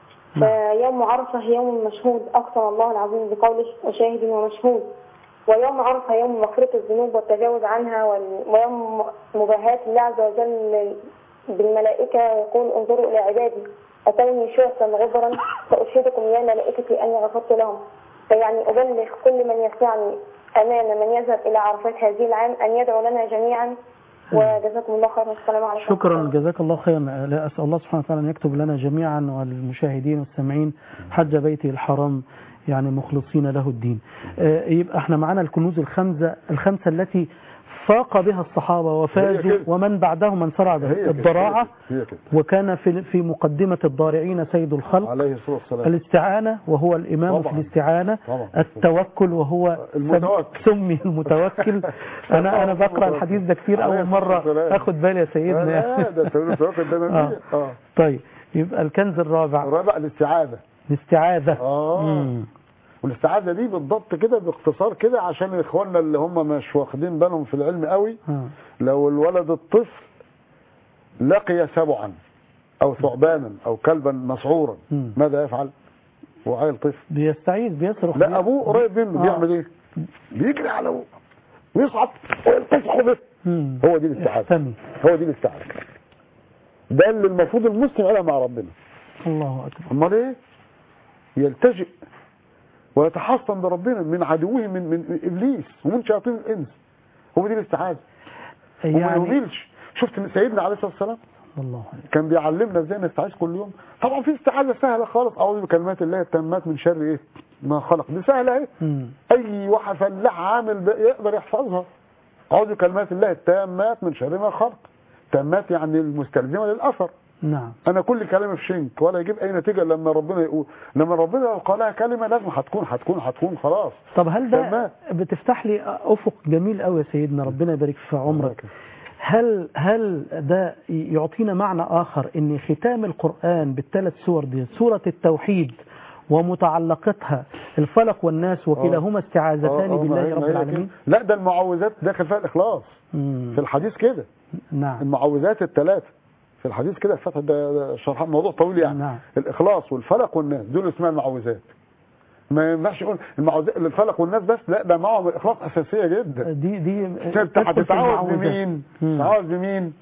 فيوم عرفة يوم مشهود أقسم الله العظيم بقوله وشاهد ومشهود ويوم عرفة يوم مغفرة الذنوب والتجاوز عنها وال- ويوم مباهاة الله عز وجل بالملائكة يقول انظروا إلى عبادي أتوني شعثا غبرا فأشهدكم يا ملائكتي أني غفرت لهم فيعني أبلغ كل من يسمعني أمانة من يذهب إلى عرفات هذه العام أن يدعو لنا جميعا وجزاكم الله خيرا والسلام عليكم شكرا جزاك الله خيرا لا أسأل الله سبحانه وتعالى أن يكتب لنا جميعا والمشاهدين والسامعين حج بيته الحرام يعني مخلصين له الدين آه، يبقى احنا معانا الكنوز الخمسة الخمسة التي فاق بها الصحابة هي وفازوا كده. ومن بعدهم من سرع هي كده، الضراعة هي كده وكان في في مقدمة الضارعين سيد الخلق عليه الصلاة والسلام الاستعانة وهو الإمام طبعاً. في الاستعانة طبعاً. التوكل وهو المتوكل. سمي المتوكل أنا أنا بقرأ الحديث ده كتير عليه أول الصلاة مرة والسلام. أخد بالي يا سيدنا لا ده التوكل ده نبي اه طيب يبقى الكنز الرابع الرابع الاستعاذة الاستعاذة اه مم. والاستعاذة دي بالضبط كده باختصار كده عشان اخواننا اللي هم مش واخدين بالهم في العلم قوي آه. لو الولد الطفل لقي سبعا او ثعبانا او كلبا مسعورا مم. ماذا يفعل هو عيل طفل بيستعيذ بيصرخ لا ابوه قريب منه آه. بيعمل ايه بيجري على ابوه ويصعد ويلتصق به مم. هو دي الاستعاذة يحتمي هو دي الاستعاذة ده اللي المفروض المسلم يعملها مع ربنا الله أكبر امال ايه يلتجئ ويتحصن بربنا من عدوه من من ابليس ومن شياطين الانس هو دي الاستعاذه وما يعني يهملش شفت إن سيدنا عليه الصلاه والسلام الله كان بيعلمنا ازاي نستعيذ كل يوم طبعا في استعاذه سهله خالص اعوذ بكلمات الله التامات من شر ايه ما خلق دي سهله اهي مم. اي واحد فلاح عامل ب- يقدر يحفظها اعوذ بكلمات الله التامات من شر ما خلق تامات يعني المستلزمه للاثر نعم انا كل كلامي في شنك ولا يجيب اي نتيجه لما ربنا يقول لما ربنا لو قالها كلمه لازم هتكون هتكون هتكون خلاص طب هل ده تمام. بتفتح لي افق جميل قوي يا سيدنا ربنا يبارك في عمرك هل هل ده يعطينا معنى اخر ان ختام القران بالثلاث سور دي سوره التوحيد ومتعلقتها الفلق والناس وكلاهما استعاذتان آه، آه، بالله ما هي- رب ما هي العالمين كده. لا ده المعوذات داخل فيها الاخلاص مم. في الحديث كده نعم المعوذات الثلاثه في الحديث كده الفتح ده ده شرح موضوع طويل يعني نعم. الاخلاص والفلق والناس دول اسمها المعوذات ما ينفعش يقول المعوذات الفلق والناس بس لا ده معهم الاخلاص اساسيه جدا دي دي انت تدخل في هتتعوذ المعوذات. بمين مم. تتعوذ بمين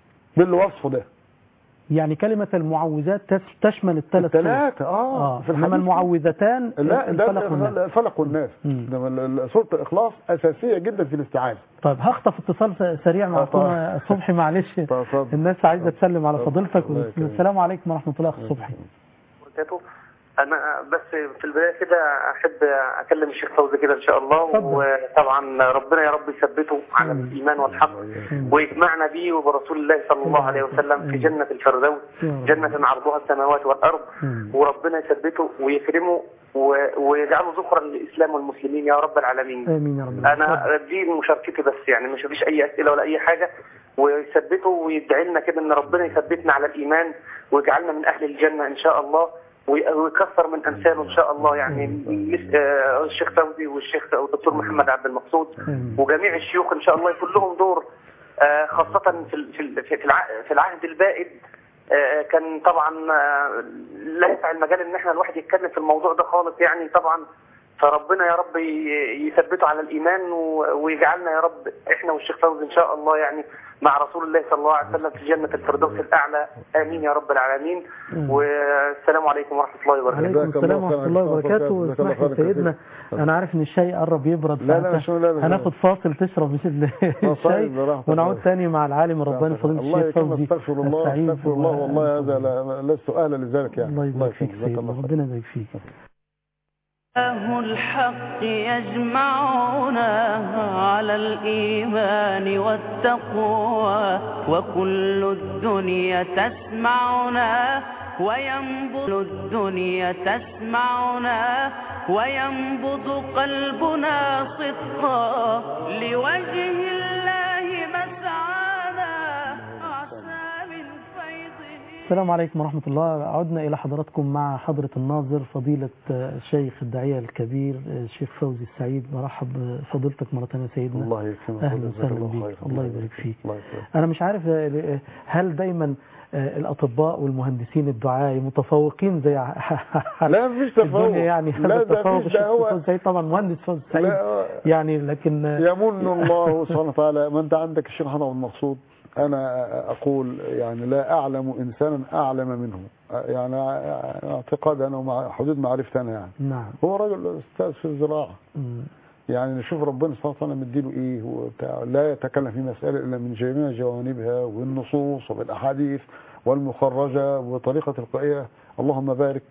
بالوصف ده يعني كلمة المعوذات تس- تشمل الثلاث سور. الثلاثه اه اه في انما الحديث المعوذتان لا ده الفلق والناس الفلق والناس مم. ده ال- ال- سوره الاخلاص اساسيه جدا في الاستعاذه طيب هخطف اتصال س- سريع مع آه، طبعا. اخونا صبحي معلش طب اتفضل. الناس عايزه تسلم على اتفضل. فضيلتك الله يكرمك. السلام عليكم ورحمه الله اخ صبحي وبركاته انا بس في البدايه كده احب اكلم الشيخ فوزي كده ان شاء الله اتفضل. وطبعا ربنا يا رب يثبته على الايمان والحق ويجمعنا به وبرسول الله صلى الله عليه وسلم في جنه الفردوس يا رب. جنه عرضها السماوات والارض مم. وربنا يثبته ويكرمه و- ويجعله ذخرا للاسلام والمسلمين يا رب العالمين امين يا رب انا دي مشاركتي بس يعني مش مفيش اي اسئله ولا اي حاجه ويثبته ويدعي لنا كده ان ربنا يثبتنا على الايمان ويجعلنا من اهل الجنه ان شاء الله وي- ويكثر من امثاله ان شاء الله يعني مس- آه، الشيخ فوزي والشيخ والدكتور محمد عبد المقصود آمين. وجميع الشيوخ ان شاء الله يكون لهم دور آه، خاصه في ال- في ال- في الع- في العهد البائد آه، كان طبعا آه، لا يسع المجال ان احنا الواحد يتكلم في الموضوع ده خالص يعني طبعا فربنا يا رب ي- يثبته على الايمان و- ويجعلنا يا رب احنا والشيخ فوزي ان شاء الله يعني مع رسول الله صلى الله عليه وسلم في جنه الفردوس الاعلى امين يا رب العالمين والسلام عليكم ورحمه الله وبركاته عليكم جزاك السلام الله ورحمه الله خيرا. وبركاته جزاك الله اسمح لي خيرا سيدنا كثير. انا عارف ان الشاي قرب يبرد لا، لا، فأنت شو- لا، لا. هناخد فاصل تشرب مش ال- الشاي براحتك. ونعود ثاني مع العالم الرباني فضيله الله الشيخ يكرمك فوزي استغفر الله السعيد استغفر الله و- والله هذا لا- لست اهلا لذلك يعني الله يبارك فيك يكرمك. جزاك سيدنا الله خير. ربنا يبارك فيك الله الحق يجمعنا على الإيمان والتقوى وكل الدنيا تسمعنا وينبض الدنيا تسمعنا وينبض قلبنا صدقا لوجه الله مسعانا عسى من فيضه السلام عليكم ورحمة الله عدنا إلى حضراتكم مع حضرة الناظر فضيلة آه، الشيخ الداعية الكبير آه، الشيخ فوزي السعيد مرحب بفضيلتك مرة ثانية سيدنا الله يكرمك أهلا جزاك وسهلا الله بيك خير. الله يبارك فيك الله يكرمك. أنا مش عارف آه، هل دايما آه، الأطباء والمهندسين الدعاة متفوقين زي ع- لا مفيش في تفوق الدنيا يعني لا هذا ده التفوق مفيش الشيخ ده هو فوزي السعيد طبعا مهندس فوزي السعيد لا يعني لكن آه، يمن الله سبحانه وتعالى ما انت عندك الشيخ محمد المقصود انا اقول يعني لا اعلم انسانا اعلم منه يعني اعتقاد انا ومع حدود معرفتي انا يعني نعم هو راجل استاذ في الزراعه مم. يعني نشوف ربنا سبحانه وتعالى مديله ايه وبتاع لا يتكلم في مسألة إلا من جميع جوانبها والنصوص وبالأحاديث والمخرجة وطريقة القائية اللهم بارك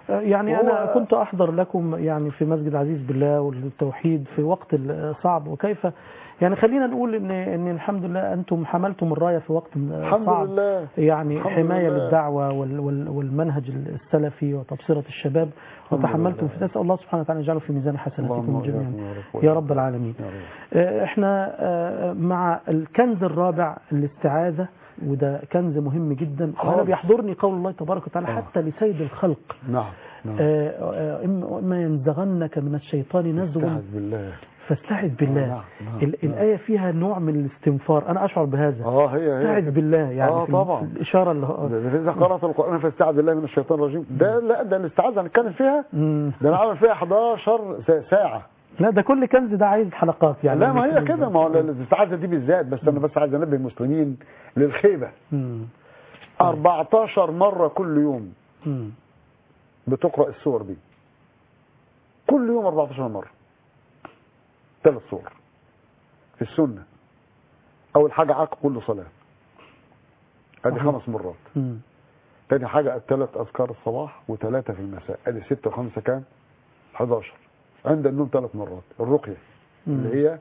آه، يعني هو- أنا كنت أحضر لكم يعني في مسجد العزيز بالله والتوحيد في وقت الصعب وكيف يعني خلينا نقول إن إن الحمد لله أنتم حملتم الراية في وقت الحمد صعب لله يعني الحمد حماية لله. للدعوة وال- وال- والمنهج السلفي وتبصرة الشباب الحمد وتحملتم لله. في نسأل الله سبحانه وتعالى يجعله في ميزان حسناتكم اللهم جميعا وإياكم يا رب. يا رب العالمين يا رب. آه، احنا آه، مع الكنز الرابع الاستعاذة وده كنز مهم جدا وانا خالص. بيحضرني قول الله تبارك وتعالى آه. حتى لسيد الخلق نعم نعم آه، آه، إما إما ينزغنك من الشيطان نزغ استعذ بالله فاستعذ بالله نعم، نعم، ال- نعم. الآية فيها نوع من الاستنفار أنا أشعر بهذا اه هي هي استعذ بالله يعني آه، في طبعا. في الإشارة اللي هو إذا قرأت القرآن فاستعذ بالله من الشيطان الرجيم ده لا ده الاستعاذة هنتكلم فيها مم. ده انا عامل فيها 11 سا- ساعة لا ده كل كنز ده عايز حلقات يعني لا ما هي كده ما هو الاستعاذة دي بالذات بس انا بس عايز انبه المسلمين للخيبة مم. 14 مرة كل يوم مم. بتقرأ السور دي كل يوم 14 مرة ثلاث سور في السنة أول حاجة عقب كل صلاة ادي صحيح. خمس مرات مم. تاني حاجة الثلاث أذكار الصباح وثلاثة في المساء ادي ستة وخمسة كام 11 عند النوم ثلاث مرات الرقية مم. اللي هي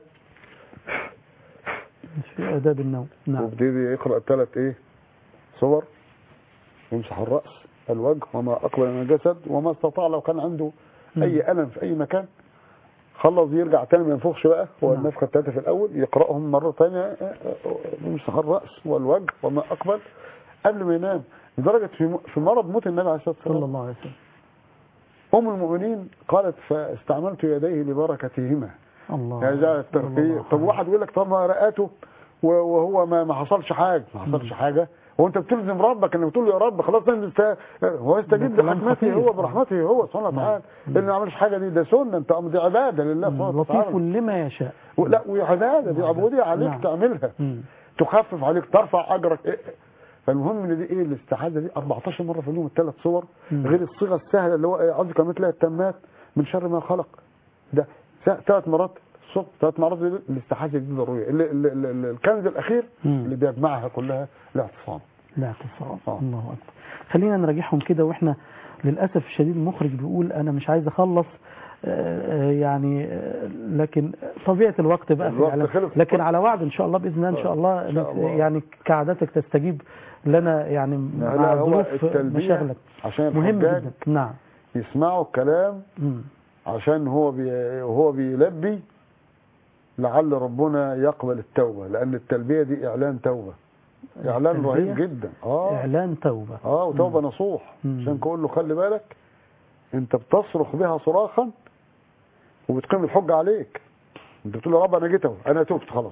في آداب النوم نعم وابتدي يقرأ الثلاث ايه صور يمسح الرأس الوجه وما أقبل من الجسد وما استطاع لو كان عنده مم. أي ألم في أي مكان خلص يرجع تاني ما ينفخش بقى هو نعم. النفخة الثالثة في الأول يقرأهم مرة ثانية يمسح الرأس والوجه وما أقبل قبل ما ينام لدرجة في م- في مرض موت النبي عليه الصلاة صلى والسلام الله عليه وسلم أم المؤمنين قالت فاستعملت يديه لبركتهما الله يعني ده الله الترفيه طب واحد يقول لك طب ما رقاته و- وهو ما ما حصلش حاجه ما حصلش حاجه هو انت بتلزم ربك انك بتقول له يا رب خلاص تنزل تا- هو يستجيب ده كلام برحمته خطير. هو برحمته هو سبحانه نعم. وتعالى اللي ما عملش حاجه دي ده سنه انت دي عباده لله سبحانه لطيف وتعالى لما يشاء و- لا وعباده دي عبوديه عليك نعم. تعملها مم. تخفف عليك ترفع اجرك إيه؟ فالمهم ان دي ايه الاستعاذه دي 14 مره في اليوم الثلاث صور مم. غير الصيغه السهله اللي هو إيه، قصدي كلمات لها التامات من شر ما خلق ده ثلاث مرات الصبح ثلاث مرات دي الاستعاذه دي ضروريه ال- ال- ال- ال- الكنز الاخير مم. اللي بيجمعها كلها الاعتصام لا اتصال آه. الله اكبر خلينا نراجعهم كده واحنا للاسف الشديد المخرج بيقول انا مش عايز اخلص آه، آه، يعني آه، لكن طبيعه الوقت بقى في الوقت الإعلام. خلص. لكن على وعد ان شاء الله باذن الله ان شاء الله, إن شاء الله. يعني كعادتك تستجيب لنا يعني لا، مع هو ظروف التلبية مشاغلك عشان مهم الحجاج جدا نعم يسمعوا الكلام مم. عشان هو بي وهو بيلبي لعل ربنا يقبل التوبه لان التلبيه دي اعلان توبه اعلان التلبية رهيب جدا اه اعلان توبه اه وتوبه نصوح مم. عشان كل له خلي بالك انت بتصرخ بها صراخا وبتقيم الحجه عليك انت بتقول يا رب انا جيت اهو انا تبت خلاص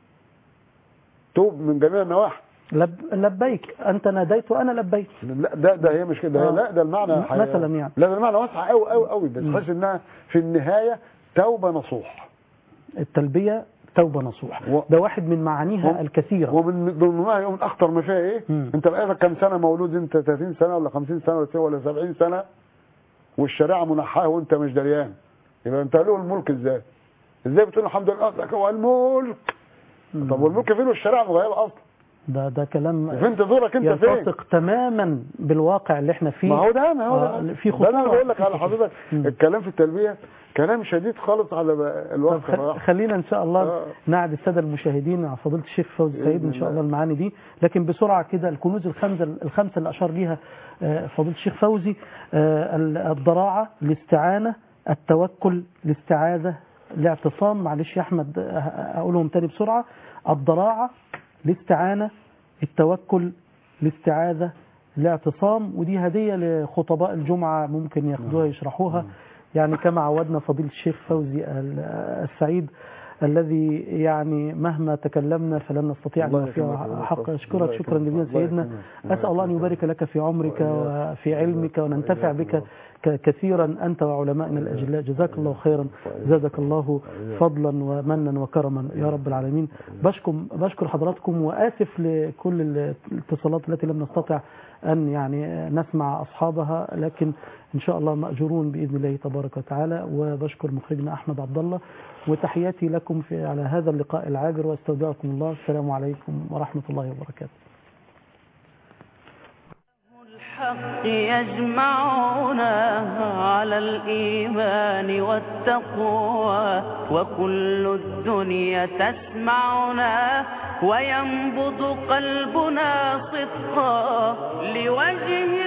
توب من جميع النواحي لب لبيك انت ناديت وانا لبيت لا ده ده هي مش كده آه. لا ده المعنى حي- مثلا يعني. لا ده المعنى واسع قوي قوي قوي بس مم. تحس انها في النهايه توبه نصوح التلبيه توبه نصوح و- ده واحد من معانيها و- الكثيره ومن ضمنها يوم اخطر ما فيها ايه مم. انت بقالك كام سنه مولود انت 30 سنه ولا 50 سنه ولا ولا 70 سنه والشريعه منحاه وانت مش دريان يبقى انت له الملك ازاي ازاي بتقول الحمد لله أصلك هو الملك مم. طب والملك فين والشريعه مغيبه اصلا ده ده كلام فين دورك انت فين يلتصق تماما بالواقع اللي احنا فيه ما هو ده ما هو آه، ده في ده انا خطورة. بقول لك على حضرتك مم. الكلام في التلبيه كلام شديد خالص على طب الوقت خ- الراحة. خلينا ان شاء الله آه. نعد الساده المشاهدين على فضيله الشيخ فوزي بإذن سيد ان شاء الله. الله المعاني دي لكن بسرعه كده الكنوز الخمسه الخمسه اللي اشار ليها آه، فضيله الشيخ فوزي آه، ال- الضراعه الاستعانه التوكل الاستعاذه الاعتصام معلش يا احمد آه، اقولهم تاني بسرعه الضراعه الاستعانه التوكل الاستعاذه الاعتصام ودي هديه لخطباء الجمعه ممكن ياخدوها يشرحوها يعني كما عودنا فضيلة الشيخ فوزي ال- السعيد الذي يعني مهما تكلمنا فلن نستطيع أن الله نوفيه يكرمك يا حق دكتور. أشكرك الله شكرا يكرمك. جزيلا الله سيدنا يكرمك. الله أسأل الله أن يكرمك. يبارك لك في عمرك وإياك. وفي علمك وننتفع وإياك بك يا رب. ك- كثيرا أنت وعلمائنا الأجلاء جزاك الله خيرا زادك الله فضلا ومنا وكرما يا رب العالمين بشكر بشكر حضراتكم وآسف لكل الاتصالات التي لم نستطع أن يعني نسمع أصحابها لكن إن شاء الله مأجورون بإذن الله تبارك وتعالى وبشكر مخرجنا أحمد عبد الله وتحياتي لكم في على هذا اللقاء العاجر واستودعكم الله السلام عليكم ورحمة الله وبركاته الحق يجمعنا على الإيمان والتقوى وكل الدنيا تسمعنا وينبض قلبنا صدقا لوجه